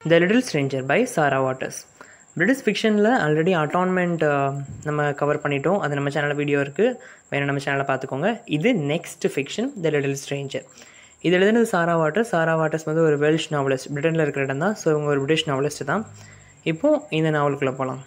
the little stranger by Sarah Waters British ஃபிக்ஷனில் already Atonement நம்ம cover பண்ணிட்டோம் அது நம்ம சேனலில் வீடியோ இருக்குது வேறு நம்ம சேனலில் பார்த்துக்கோங்க இது next fiction the little stranger இது எழுதுனது சாரா வாட்டர்ஸ் சாரா வாட்டர்ஸ் வந்து ஒரு வெல்ஷ் நாவலிஸ்ட் பிரிட்டனில் இருக்கிற இடம் தான் ஸோ இவங்க ஒரு பிரிட்டிஷ் நாவலிஸ்ட் தான் இப்போது இந்த நாவலுக்குள்ளே போகலாம்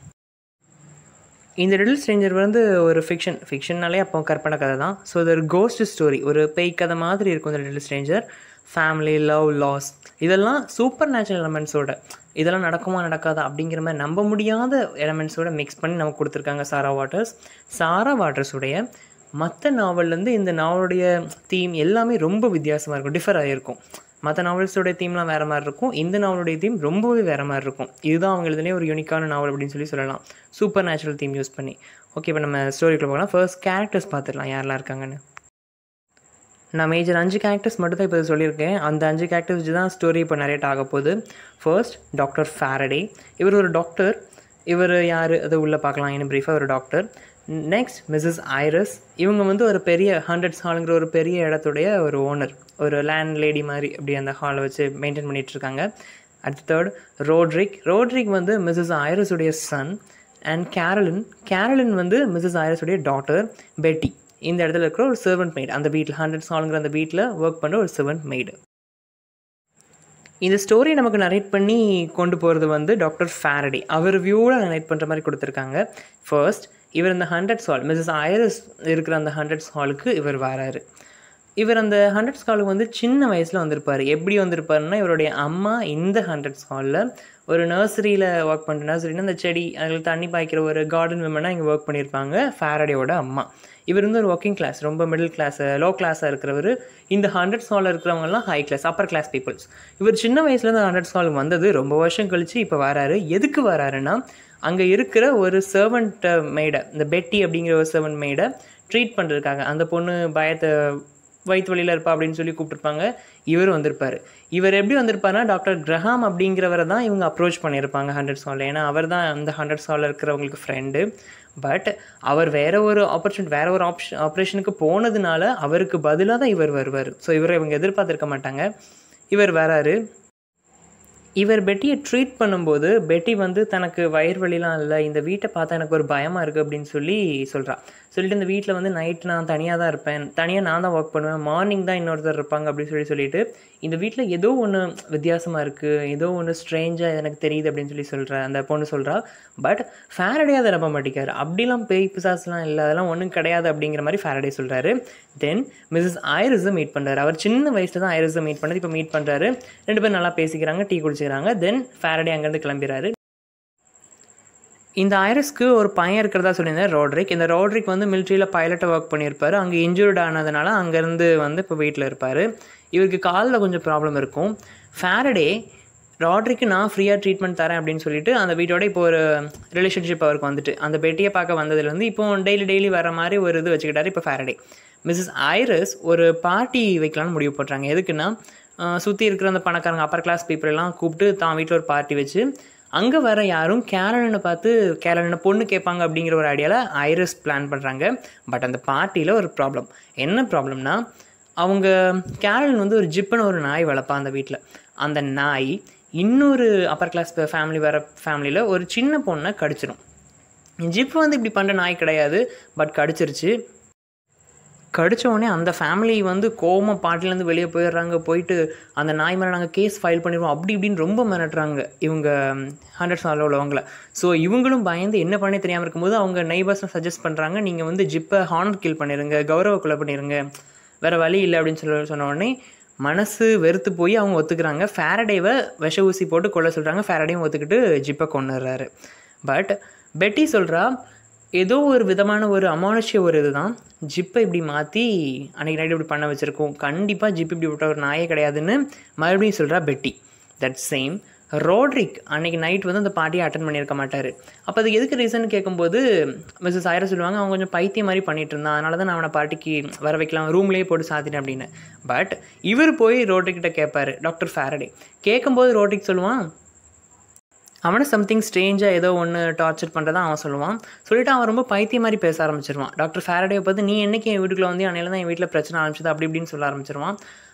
இந்த லிட்டில் ஸ்ட்ரேஞ்சர் வந்து ஒரு ஃபிக்ஷன் ஃபிக்ஷன்னாலே அப்போ கற்பனை கதை தான் ஸோ இது ஒரு கோஸ்ட் ஸ்டோரி ஒரு பேய் கதை மாதிரி இருக்கும் இந்த little stranger family love loss இதெல்லாம் சூப்பர் நேச்சுரல் எலமெண்ட்ஸோட இதெல்லாம் நடக்குமா நடக்காதா அப்படிங்கிற மாதிரி நம்ப முடியாத எலமெண்ட்ஸோட மிக்ஸ் பண்ணி நமக்கு கொடுத்துருக்காங்க சாரா வாட்டர்ஸ் சாரா வாட்டர்ஸுடைய மற்ற நாவல்லேருந்து இந்த நாவலுடைய தீம் எல்லாமே ரொம்ப வித்தியாசமாக இருக்கும் டிஃபர் ஆகிருக்கும் மற்ற நாவல்ஸோடைய தீம்லாம் வேறு மாதிரி இருக்கும் இந்த நாவலுடைய தீம் ரொம்பவே வேறு மாதிரி இருக்கும் இதுதான் அவங்க எழுதுனே ஒரு யூனிக்கான நாவல் அப்படின்னு சொல்லி சொல்லலாம் சூப்பர் நேச்சுரல் தீம் யூஸ் பண்ணி ஓகே இப்போ நம்ம ஸ்டோரிக்குள்ளே போகலாம் ஃபர்ஸ்ட் கேரக்டர்ஸ் பார்த்துடலாம் யாரெல்லாம் இருக்காங்கன்னு நான் மேஜர் அஞ்சு கேரக்டர்ஸ் மட்டும் தான் இப்போ சொல்லியிருக்கேன் அந்த அஞ்சு கேரக்டர்ஸ் வச்சு தான் ஸ்டோரி இப்போ நிறைய ஆக போகுது ஃபர்ஸ்ட் டாக்டர் ஃபேரடே இவர் ஒரு டாக்டர் இவர் யார் அது உள்ளே பார்க்கலாம் இன்னும் ப்ரீஃபாக ஒரு டாக்டர் நெக்ஸ்ட் மிஸ்ஸஸ் ஐரஸ் இவங்க வந்து ஒரு பெரிய ஹண்ட்ரட்ஸ் ஹாலுங்கிற ஒரு பெரிய இடத்துடைய ஒரு ஓனர் ஒரு லேண்ட் லேடி மாதிரி அப்படி அந்த ஹாலை வச்சு மெயின்டைன் பண்ணிகிட்ருக்காங்க அடுத்த தேர்ட் ரோட்ரிக் ரோட்ரிக் வந்து மிஸ்ஸஸ் ஐரஸுடைய சன் அண்ட் கேரலின் கேரலின் வந்து மிஸ்ஸஸ் ஐரஸுடைய டாட்டர் பெட்டி இந்த இடத்துல இருக்கிற ஒரு சர்வெண்ட் மெய்டு அந்த வீட்டில் ஹண்ட்ரட் சாலுங்கிற அந்த வீட்டில் ஒர்க் பண்ணுற ஒரு சர்வெண்ட் மெய்டு இந்த ஸ்டோரி நமக்கு நரேட் பண்ணி கொண்டு போகிறது வந்து டாக்டர் ஃபேரடி அவர் வியூவில் நரேட் பண்ணுற மாதிரி கொடுத்துருக்காங்க ஃபர்ஸ்ட் இவர் இந்த ஹண்ட்ரட்ஸ் ஹால் மிஸ்ஸஸ் ஐரஸ் இருக்கிற அந்த ஹண்ட்ரட்ஸ் ஹாலுக்கு இவர் வராரு இவர் அந்த ஹண்ட்ரட்ஸ் ஹாலுக்கு வந்து சின்ன வயசில் வந்திருப்பார் எப்படி வந்திருப்பாருன்னா இவருடைய அம்மா இந்த ஹண்ட்ரட்ஸ் ஹாலில் ஒரு நர்சரியில் ஒர்க் பண்ணுற நர்சரினா அந்த செடி அதில் தண்ணி பாய்க்கிற ஒரு கார்டன் விமனாக இங்கே ஒர்க் பண்ணியிருப்பாங்க ஃபேரடியோட அம்மா இவர் வந்து ஒரு ஒர்க்கிங் கிளாஸ் ரொம்ப மிடில் கிளாஸ் லோ கிளாஸாக இருக்கிறவர் இந்த ஹண்ட்ரட்ஸ் ஹாலில் இருக்கிறவங்கலாம் high class upper class peoples இவர் சின்ன வயசுலேருந்து ஹண்ட்ரட்ஸ் ஹால் வந்தது ரொம்ப வருஷம் கழித்து இப்போ வராரு எதுக்கு வராருன்னா அங்கே இருக்கிற ஒரு சர்வெண்ட் மெய்டை இந்த பெட்டி அப்படிங்கிற ஒரு சர்வெண்ட் மெய்டை ட்ரீட் பண்ணுறதுக்காக அந்த பொண்ணு பயத்தை வயிற்று வழியில் இருப்பா அப்படின்னு சொல்லி கூப்பிட்டுருப்பாங்க இவர் வந்திருப்பார் இவர் எப்படி வந்திருப்பாருனா டாக்டர் கிரஹாம் அப்படிங்கிறவரை தான் இவங்க அப்ரோச் பண்ணியிருப்பாங்க ஹண்ட்ரட் ஹாலில் ஏன்னா அவர் தான் அந்த ஹண்ட்ரட் ஹாலில் இருக்கிறவங்களுக்கு ஃப்ரெண்டு பட் அவர் வேற ஒரு ஆப்பர்ச்சுனிட்டி வேற ஒரு ஆப்ஷன் ஆப்ரேஷனுக்கு போனதுனால அவருக்கு பதிலாக தான் இவர் வருவார் ஸோ இவரை இவங்க எதிர்பார்த்துருக்க மாட்டாங்க இவர் வராரு இவர் பெட்டியை ட்ரீட் பண்ணும்போது பெட்டி வந்து தனக்கு வயிறு வழிலாம் இல்லை இந்த வீட்டை பார்த்தா எனக்கு ஒரு பயமாக இருக்குது அப்படின்னு சொல்லி சொல்கிறா சொல்லிட்டு இந்த வீட்டில் வந்து நைட் நான் தனியாக தான் இருப்பேன் தனியாக நான் தான் ஒர்க் பண்ணுவேன் மார்னிங் தான் இன்னொருத்தர் இருப்பாங்க அப்படின்னு சொல்லி சொல்லிட்டு இந்த வீட்டில் ஏதோ ஒன்று வித்தியாசமாக இருக்குது ஏதோ ஒன்று ஸ்ட்ரேஞ்சாக எனக்கு தெரியுது அப்படின்னு சொல்லி சொல்கிறேன் அந்த பொண்ணு சொல்கிறா பட் ஃபேரடே அதை நம்ப மாட்டேங்காரு அப்படிலாம் பேய் பிசாஸ்லாம் இல்லை அதெல்லாம் ஒன்றும் கிடையாது அப்படிங்கிற மாதிரி ஃபேரடே சொல்கிறாரு தென் மிஸ்ஸஸ் ஐரிஸை மீட் பண்ணுறாரு அவர் சின்ன வயசில் தான் ஐரிஸை மீட் பண்ணது இப்போ மீட் பண்ணுறாரு ரெண்டு பேரும் நல்லா பேசிக்கிறாங்க டீ குடிச்சிக்கிறாங்க தென் ஃபேரடே அங்கேருந்து கிளம்பிடுறாரு இந்த ஐரஸ்க்கு ஒரு பையன் இருக்கிறதா சொல்லியிருந்தேன் ரோட்ரிக் இந்த ரோட்ரிக் வந்து மிலிட்ரியில் பைலட்டாக ஒர்க் பண்ணியிருப்பார் அங்கே இன்ஜூர்ட் ஆனதுனால அங்கேருந்து வந்து இப்போ வீட்டில் இருப்பார் இவருக்கு காலில் கொஞ்சம் ப்ராப்ளம் இருக்கும் ஃபேரடே ராட்ரிக்கு நான் ஃப்ரீயாக ட்ரீட்மெண்ட் தரேன் அப்படின்னு சொல்லிட்டு அந்த வீட்டோட இப்போ ஒரு ரிலேஷன்ஷிப் அவருக்கு வந்துட்டு அந்த பெட்டியை பார்க்க வந்ததுலேருந்து இப்போ டெய்லி டெய்லி வர மாதிரி ஒரு இது வச்சுக்கிட்டாரு இப்போ ஃபேரடே மிஸ்ஸஸ் ஐரஸ் ஒரு பார்ட்டி வைக்கலான்னு முடிவு பண்ணுறாங்க எதுக்குன்னா சுற்றி இருக்கிற அந்த பணக்காரங்க அப்பர் கிளாஸ் பீப்புள் எல்லாம் கூப்பிட்டு தான் வீட்டில் ஒரு பார்ட்டி வச்சு அங்கே வர யாரும் கேரளனை பார்த்து கேரளனை பொண்ணு கேட்பாங்க அப்படிங்கிற ஒரு ஐடியாவில் ஐரஸ் பிளான் பண்ணுறாங்க பட் அந்த பார்ட்டியில் ஒரு ப்ராப்ளம் என்ன ப்ராப்ளம்னா அவங்க கேரளன் வந்து ஒரு ஜிப்புன்னு ஒரு நாய் வளர்ப்பான் அந்த வீட்டில் அந்த நாய் இன்னொரு அப்பர் கிளாஸ் ஃபேமிலி வர ஃபேமிலியில் ஒரு சின்ன பொண்ணை கடிச்சிடும் ஜிப் வந்து இப்படி பண்ணுற நாய் கிடையாது பட் கடிச்சிருச்சு கடித்த உடனே அந்த ஃபேமிலி வந்து கோம பாட்டிலேருந்து வெளியே போயிடுறாங்க போயிட்டு அந்த நாய் மேலே நாங்கள் கேஸ் ஃபைல் பண்ணிடுவோம் அப்படி இப்படின்னு ரொம்ப மிரட்டுறாங்க இவங்க ஹண்ட்ரட் சாலில் உள்ளவங்கள ஸோ இவங்களும் பயந்து என்ன பண்ணே தெரியாமல் இருக்கும்போது அவங்க நெய்பர்ஸும் சஜஸ்ட் பண்ணுறாங்க நீங்கள் வந்து ஜிப்பை ஹானர் கில் பண்ணிடுங்க கௌரவ கொலை பண்ணிடுங்க வேறு வழி இல்லை அப்படின்னு சொல்லி சொன்ன உடனே மனசு வெறுத்து போய் அவங்க ஒத்துக்கிறாங்க ஃபேரடேவை விஷ ஊசி போட்டு கொள்ள சொல்கிறாங்க ஃபேரடேவும் ஒத்துக்கிட்டு ஜிப்பை கொண்டுடுறாரு பட் பெட்டி சொல்கிறா ஏதோ ஒரு விதமான ஒரு அமானுஷ்ய ஒரு இதுதான் ஜிப்பை இப்படி மாற்றி அன்றைக்கி நைட் இப்படி பண்ண வச்சுருக்கோம் கண்டிப்பாக ஜிப் இப்படி விட்ட ஒரு நாயே கிடையாதுன்னு மறுபடியும் சொல்கிறா பெட்டி தட் சேம் ரோட்ரிக் அன்றைக்கி நைட் வந்து அந்த பார்ட்டியை அட்டன் பண்ணியிருக்க மாட்டார் அப்போ அதுக்கு எதுக்கு ரீசன் கேட்கும்போது மிஸ்ஸஸ் ஆயிர சொல்லுவாங்க அவன் கொஞ்சம் பைத்தியம் மாதிரி பண்ணிட்டு இருந்தான் அதனால தான் நான் அவனை பார்ட்டிக்கு வர வைக்கலாம் ரூம்லேயே போட்டு சாத்திட்டேன் அப்படின்னு பட் இவர் போய் ரோட்ரிக்கிட்ட கேட்பார் டாக்டர் ஃபேரடே கேட்கும்போது ரோட்ரிக் சொல்லுவான் அவனை சம்திங் ஸ்ட்ரேஞ்சாக ஏதோ ஒன்று டார்ச்சர் பண்ணுறதா அவன் சொல்லுவான் சொல்லிட்டு அவன் ரொம்ப பைத்தியம் மாதிரி பேச ஆரம்பிச்சிருவான் டாக்டர் ஃபேரடே பார்த்து நீ என்னைக்கு என் வீட்டுக்குள்ள வந்து அன்னையில தான் என் வீட்டில் பிரச்சனை ஆரம்பிச்சது அப்படி இப்படின்னு சொல்ல ஆரம்பிச்சிருவான்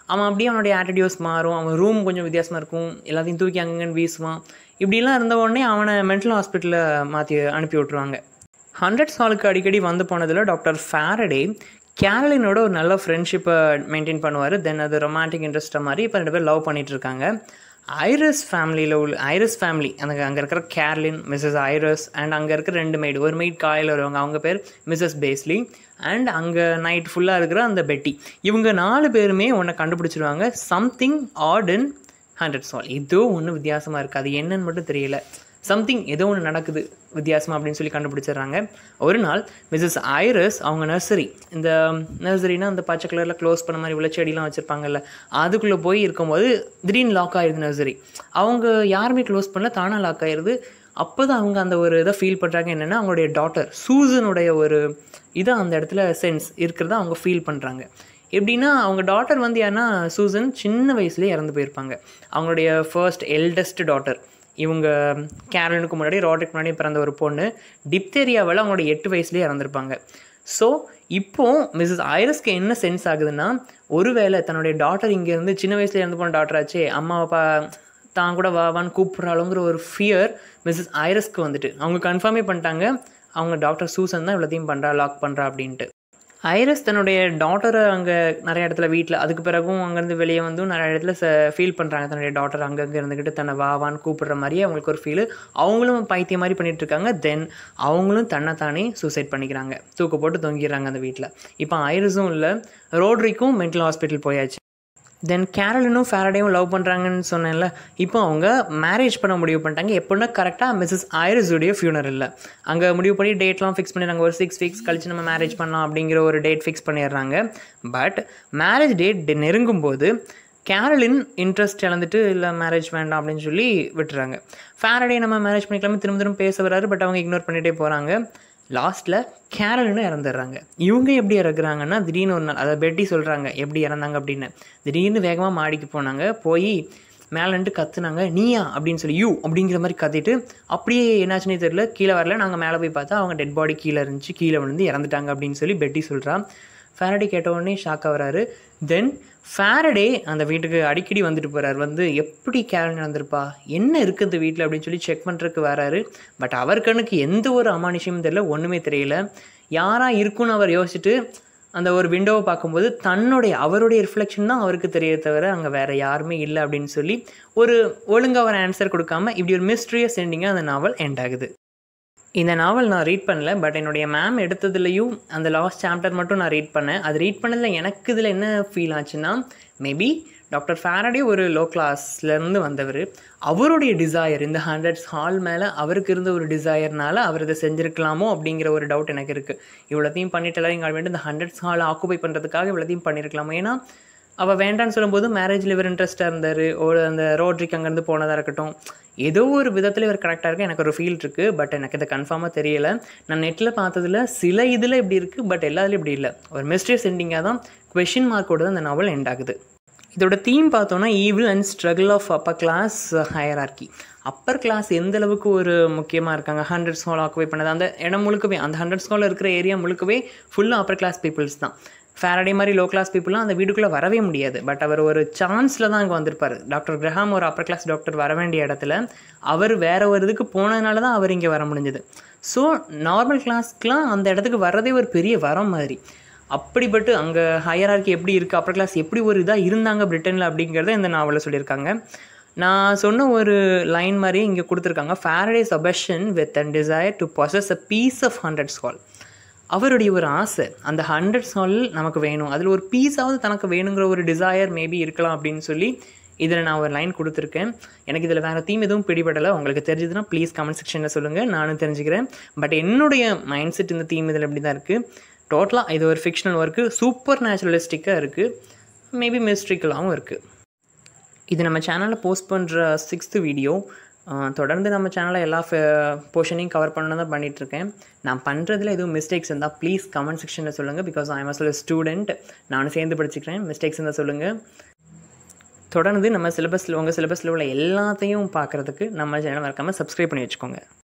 அவன் அப்படியே அவனுடைய ஆட்டிடியூஸ் மாறும் அவன் ரூம் கொஞ்சம் வித்தியாசமாக இருக்கும் எல்லாத்தையும் தூக்கி அங்கங்கன்னு வீசுவான் இப்படிலாம் இருந்த உடனே அவனை மென்டல் ஹாஸ்பிட்டலில் மாற்றி அனுப்பி விட்ருவாங்க ஹண்ட்ரட் ஹாலுக்கு அடிக்கடி வந்து போனதில் டாக்டர் ஃபேரடே கேரளினோட ஒரு நல்ல ஃப்ரெண்ட்ஷிப்பை மெயின்டைன் பண்ணுவார் தென் அது ரொமான்டிக் இன்ட்ரெஸ்ட்டை மாதிரி இப்போ ரெண்டு பேர் லவ் பண்ணிகிட்டு இருக்காங்க ஐரஸ் ஃபேமிலியில் உள்ள ஐரஸ் ஃபேமிலி அந்த அங்கே இருக்கிற கேர்லின் மிஸ்ஸஸ் ஐரஸ் அண்ட் அங்கே இருக்கிற ரெண்டு மெய்டு ஒரு மெய்ட் காலையில் வருவாங்க அவங்க பேர் மிஸ்ஸஸ் பேஸ்லி அண்ட் அங்கே நைட் ஃபுல்லாக இருக்கிற அந்த பெட்டி இவங்க நாலு பேருமே ஒன்றை கண்டுபிடிச்சிருவாங்க சம்திங் ஆட் இன் ஹண்ட்ரட் சால் ஏதோ ஒன்று வித்தியாசமாக இருக்குது அது என்னன்னு மட்டும் தெரியல சம்திங் ஏதோ ஒன்று நடக்குது வித்தியாசமாக அப்படின்னு சொல்லி கண்டுபிடிச்சிடுறாங்க ஒரு நாள் மிஸ்ஸஸ் ஐரஸ் அவங்க நர்சரி இந்த நர்சரினா அந்த பச்சை கலரில் க்ளோஸ் பண்ண மாதிரி உள்ள செடிலாம் வச்சுருப்பாங்கல்ல அதுக்குள்ளே போய் இருக்கும்போது திடீர்னு லாக் ஆயிடுது நர்சரி அவங்க யாருமே க்ளோஸ் பண்ணல தானாக லாக் ஆயிடுது அப்போ தான் அவங்க அந்த ஒரு இதை ஃபீல் பண்ணுறாங்க என்னென்னா அவங்களுடைய டாட்டர் சூசனுடைய ஒரு இதை அந்த இடத்துல சென்ஸ் இருக்கிறத அவங்க ஃபீல் பண்ணுறாங்க எப்படின்னா அவங்க டாட்டர் வந்து யாருன்னா சூசன் சின்ன வயசுலேயே இறந்து போயிருப்பாங்க அவங்களுடைய ஃபர்ஸ்ட் எல்டஸ்ட் டாட்டர் இவங்க கேரனுக்கு முன்னாடி ரோட்ரிக்கு முன்னாடி பிறந்த ஒரு பொண்ணு டிப்தேரியாவில் அவங்களோட எட்டு வயசுலேயே இறந்துருப்பாங்க ஸோ இப்போ மிஸ்ஸஸ் ஐரஸ்க்கு என்ன சென்ஸ் ஆகுதுன்னா ஒருவேளை தன்னுடைய டாட்டர் இங்கேருந்து சின்ன வயசுல இறந்து போன டாட்டர் ஆச்சே அம்மா அப்பா தான் கூட வாவான்னு கூப்பிட்றாளுங்கிற ஒரு ஃபியர் மிஸ்ஸஸ் ஐரஸ்க்கு வந்துட்டு அவங்க கன்ஃபார்மே பண்ணிட்டாங்க அவங்க டாக்டர் சூசன் தான் இவ்வளோத்தையும் பண்ணுறா லாக் பண்ணுறா அப்படின்ட்டு ஐரஸ் தன்னுடைய டாட்டரை அங்கே நிறைய இடத்துல வீட்டில் அதுக்கு பிறகும் அங்கேருந்து வெளியே வந்து நிறைய இடத்துல ச ஃபீல் பண்ணுறாங்க தன்னுடைய டாட்டர் அங்கங்கே இருந்துக்கிட்டு தன்னை வா வான்னு கூப்பிடுற மாதிரியே அவங்களுக்கு ஒரு ஃபீல் அவங்களும் பைத்தியம் மாதிரி பண்ணிட்டு இருக்காங்க தென் அவங்களும் தன்னைத்தானே சூசைட் பண்ணிக்கிறாங்க தூக்கு போட்டு தொங்கிடுறாங்க அந்த வீட்டில் இப்போ ஐரஸும் இல்லை ரோட்ரிக்கும் மென்டல் ஹாஸ்பிட்டல் போயாச்சு தென் கேரளினும் ஃபேரடையும் லவ் பண்ணுறாங்கன்னு சொன்னேன்ல இப்போ அவங்க மேரேஜ் பண்ண முடிவு பண்ணிட்டாங்க எப்படின்னா கரெக்டாக மிஸ்ஸஸ் ஐரஸுடைய ஃபியூனர் இல்லை அங்கே முடிவு பண்ணி டேட்லாம் ஃபிக்ஸ் பண்ணிடுறாங்க ஒரு சிக்ஸ் வீக்ஸ் கழிச்சு நம்ம மேரேஜ் பண்ணலாம் அப்படிங்கிற ஒரு டேட் ஃபிக்ஸ் பண்ணிடுறாங்க பட் மேரேஜ் டேட் நெருங்கும் போது கேரளின் இன்ட்ரெஸ்ட் இழந்துட்டு இல்லை மேரேஜ் வேண்டாம் அப்படின்னு சொல்லி விட்டுறாங்க ஃபேரடே நம்ம மேரேஜ் பண்ணிக்கலாமே திரும்ப திரும்ப பேச வராரு பட் அவங்க இக்னோர் பண்ணிகிட்டே போகிறாங்க லாஸ்ட்டில் கேரளினும் இறந்துடுறாங்க இவங்க எப்படி இறக்குறாங்கன்னா திடீர்னு ஒரு நாள் அதை பெட்டி சொல்கிறாங்க எப்படி இறந்தாங்க அப்படின்னு திடீர்னு வேகமாக மாடிக்கு போனாங்க போய் மேலேன்ட்டு கத்துனாங்க நீயா அப்படின்னு சொல்லி யூ அப்படிங்கிற மாதிரி கத்திட்டு அப்படியே என்னாச்சுன்னே தெரியல கீழே வரல நாங்கள் மேலே போய் பார்த்தா அவங்க டெட் பாடி கீழே இருந்துச்சு கீழே விழுந்து இறந்துட்டாங்க அப்படின்னு சொல்லி பெட்டி சொல்கிறா ஃபேரடே கேட்ட உடனே ஷாக்காக வராரு தென் ஃபேரடே அந்த வீட்டுக்கு அடிக்கடி வந்துட்டு போகிறார் வந்து எப்படி கேரன் நடந்திருப்பா என்ன இருக்குது வீட்டில் அப்படின்னு சொல்லி செக் பண்ணுறதுக்கு வராரு பட் அவர் கண்ணுக்கு எந்த ஒரு அமானுஷமும் தெரியல ஒன்றுமே தெரியல யாராக இருக்குன்னு அவர் யோசிச்சுட்டு அந்த ஒரு விண்டோவை பார்க்கும்போது தன்னுடைய அவருடைய ரிஃப்ளெக்ஷன் தான் அவருக்கு தெரிய தவிர அங்கே வேறு யாருமே இல்லை அப்படின்னு சொல்லி ஒரு ஒழுங்காக ஒரு ஆன்சர் கொடுக்காம இப்படி ஒரு மிஸ்ட்ரியஸ் எண்டிங்காக அந்த நாவல் எண்ட் ஆகுது இந்த நாவல் நான் ரீட் பண்ணல பட் என்னுடைய மேம் எடுத்ததுலேயும் அந்த லாஸ்ட் சாப்டர் மட்டும் நான் ரீட் பண்ணேன் அது ரீட் பண்ணதில் எனக்கு இதில் என்ன ஃபீல் ஆச்சுன்னா மேபி டாக்டர் ஃபேரடே ஒரு லோ கிளாஸ்லேருந்து வந்தவர் அவருடைய டிசையர் இந்த ஹண்ட்ரட்ஸ் ஹால் மேலே அவருக்கு இருந்த ஒரு டிசையர்னால அவர் இதை செஞ்சுருக்கலாமோ அப்படிங்கிற ஒரு டவுட் எனக்கு இருக்குது இவ்வளோத்தையும் பண்ணிட்டு எல்லாரும் இங்கே வேண்டிய இந்த ஹண்ட்ரட்ஸ் ஹால் ஆக்குபை பண்ணுறதுக்காக இவ்வளோத்தையும் பண்ணியிருக்கலாமோ ஏன்னா அவள் வேண்டான்னு சொல்லும்போது மேரேஜில் இவர் இன்ட்ரெஸ்ட்டாக இருந்தார் ஒரு அந்த ரோட்ரிக்கு அங்கேருந்து போனதாக இருக்கட்டும் ஏதோ ஒரு விதத்தில் இவர் கரெக்டாக இருக்குது எனக்கு ஒரு ஃபீல் இருக்குது பட் எனக்கு இது கன்ஃபார்மாக தெரியல நான் நெட்டில் பார்த்ததில் சில இதில் இப்படி இருக்குது பட் எல்லாத்துலையும் இப்படி இல்லை ஒரு மிஸ்ட்ரியஸ் எண்டிங்காக தான் கொஷின் மார்க்கோட தான் அந்த நாவல் எண்ட் ஆகுது இதோட தீம் பார்த்தோன்னா evil and struggle of upper class hierarchy upper class எந்த அளவுக்கு ஒரு முக்கியமாக இருக்காங்க ஹண்ட்ரட் ஸ்கால் ஆக்குவே பண்ணது அந்த இடம் முழுக்கவே அந்த ஹண்ட்ரட் ஸ்கால் இருக்கிற ஏரியா முழுக்கவே ஃபுல்லாக அப்பர் கிளாஸ் பீப்புள்ஸ் தான் ஃபேரடே மாதிரி லோ கிளாஸ் பீப்புளெலாம் அந்த வீட்டுக்குள்ளே வரவே முடியாது பட் அவர் ஒரு சான்ஸில் தான் அங்கே வந்திருப்பார் டாக்டர் கிரஹாம் ஒரு அப்பர் கிளாஸ் டாக்டர் வர வேண்டிய இடத்துல அவர் வேற ஒரு இதுக்கு போனதுனால தான் அவர் இங்கே வர முடிஞ்சது ஸோ நார்மல் கிளாஸ்க்குலாம் அந்த இடத்துக்கு வர்றதே ஒரு பெரிய வரம் மாதிரி அப்படிப்பட்டு அங்கே ஹையரார்கி எப்படி இருக்குது அப்பர் கிளாஸ் எப்படி ஒரு இதாக இருந்தாங்க பிரிட்டனில் அப்படிங்கிறத இந்த நாவலில் சொல்லியிருக்காங்க நான் சொன்ன ஒரு லைன் மாதிரியே இங்கே கொடுத்துருக்காங்க Faraday's obsession with and desire to possess a piece of Hundreds ஸ்கால் அவருடைய ஒரு ஆசை அந்த ஹண்ட்ரட் ஸ்கால் நமக்கு வேணும் அதில் ஒரு பீஸாவது தனக்கு வேணுங்கிற ஒரு டிசையர் மேபி இருக்கலாம் அப்படின்னு சொல்லி இதில் நான் ஒரு லைன் கொடுத்துருக்கேன் எனக்கு இதில் வேறு தீம் எதுவும் பிடிபடலை உங்களுக்கு தெரிஞ்சதுன்னா ப்ளீஸ் கமெண்ட் செக்ஷனில் சொல்லுங்கள் நானும் தெரிஞ்சுக்கிறேன் பட் என்னுடைய மைண்ட் செட் இந்த தீம் இதில் எப்படி தான் இருக்குது டோட்டலாக இது ஒரு ஃபிக்ஷனல் ஒர்க்கு சூப்பர் நேச்சுரலிஸ்டிக்காக இருக்குது மேபி மிஸ்ட்ரிக்கலாகவும் இருக்குது இது நம்ம சேனலில் போஸ்ட் பண்ணுற சிக்ஸ்த்து வீடியோ தொடர்ந்து நம்ம சேனலில் எல்லா போர்ஷனையும் கவர் பண்ணணும் தான் பண்ணிகிட்ருக்கேன் நான் பண்ணுறதுல எதுவும் மிஸ்டேக்ஸ் இருந்தால் ப்ளீஸ் கமெண்ட் செக்ஷனில் சொல்லுங்கள் because I am a student நானும் சேர்ந்து படிச்சுக்கிறேன் மிஸ்டேக்ஸ் இருந்தால் சொல்லுங்கள் தொடர்ந்து நம்ம சிலபஸில் உங்கள் சிலபஸில் உள்ள எல்லாத்தையும் பார்க்குறதுக்கு நம்ம சேனல் மறக்காமல் சப்ஸ்கிரைப் பண்ணி வச்சுக்கோங்க